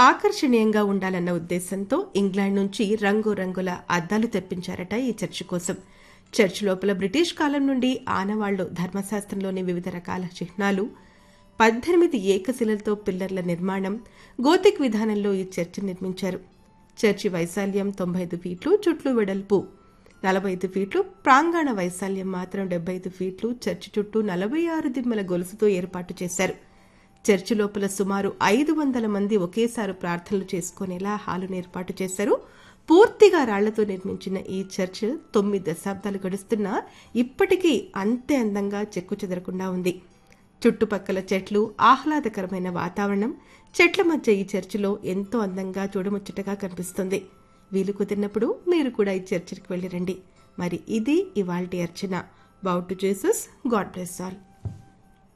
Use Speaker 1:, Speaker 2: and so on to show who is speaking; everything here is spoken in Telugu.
Speaker 1: ఆకర్షణీయంగా ఉండాలన్న ఉద్దేశంతో ఇంగ్లాండ్ నుంచి రంగురంగుల అద్దాలు తెప్పించారట ఈ చర్చి కోసం చర్చ్ లోపల బ్రిటిష్ కాలం నుండి ఆనవాళ్లు ధర్మశాస్త్రంలోని వివిధ రకాల చిహ్నాలు పద్దెనిమిది ఏకశిలలతో పిల్లర్ల నిర్మాణం గోతిక్ విధానంలో ఈ చర్చి నిర్మించారు చర్చి వైశాల్యం తొంభై ఐదు ఫీట్లు చుట్లు వెడల్పు నలభై ఐదు ఫీట్లు ప్రాంగణ వైశాల్యం మాత్రం డెబ్బై ఐదు ఫీట్లు చర్చి చుట్టూ నలభై ఆరు దిమ్మల గొలుసుతో ఏర్పాటు చేశారు చర్చి లోపల సుమారు ఐదు వందల మంది ఒకేసారి ప్రార్థనలు చేసుకునేలా హాలును ఏర్పాటు చేశారు పూర్తిగా రాళ్లతో నిర్మించిన ఈ చర్చ్ తొమ్మిది దశాబ్దాలు గడుస్తున్నా ఇప్పటికీ అంతే అందంగా చెక్కు చెదరకుండా ఉంది చుట్టుపక్కల చెట్లు ఆహ్లాదకరమైన వాతావరణం చెట్ల మధ్య ఈ చర్చిలో ఎంతో అందంగా చూడముచ్చటగా కనిపిస్తుంది వీలు కుదిరినప్పుడు మీరు కూడా ఈ చర్చికి వెళ్ళిరండి మరి ఇది ఇవాల్టి అర్చన bow to Jesus God bless all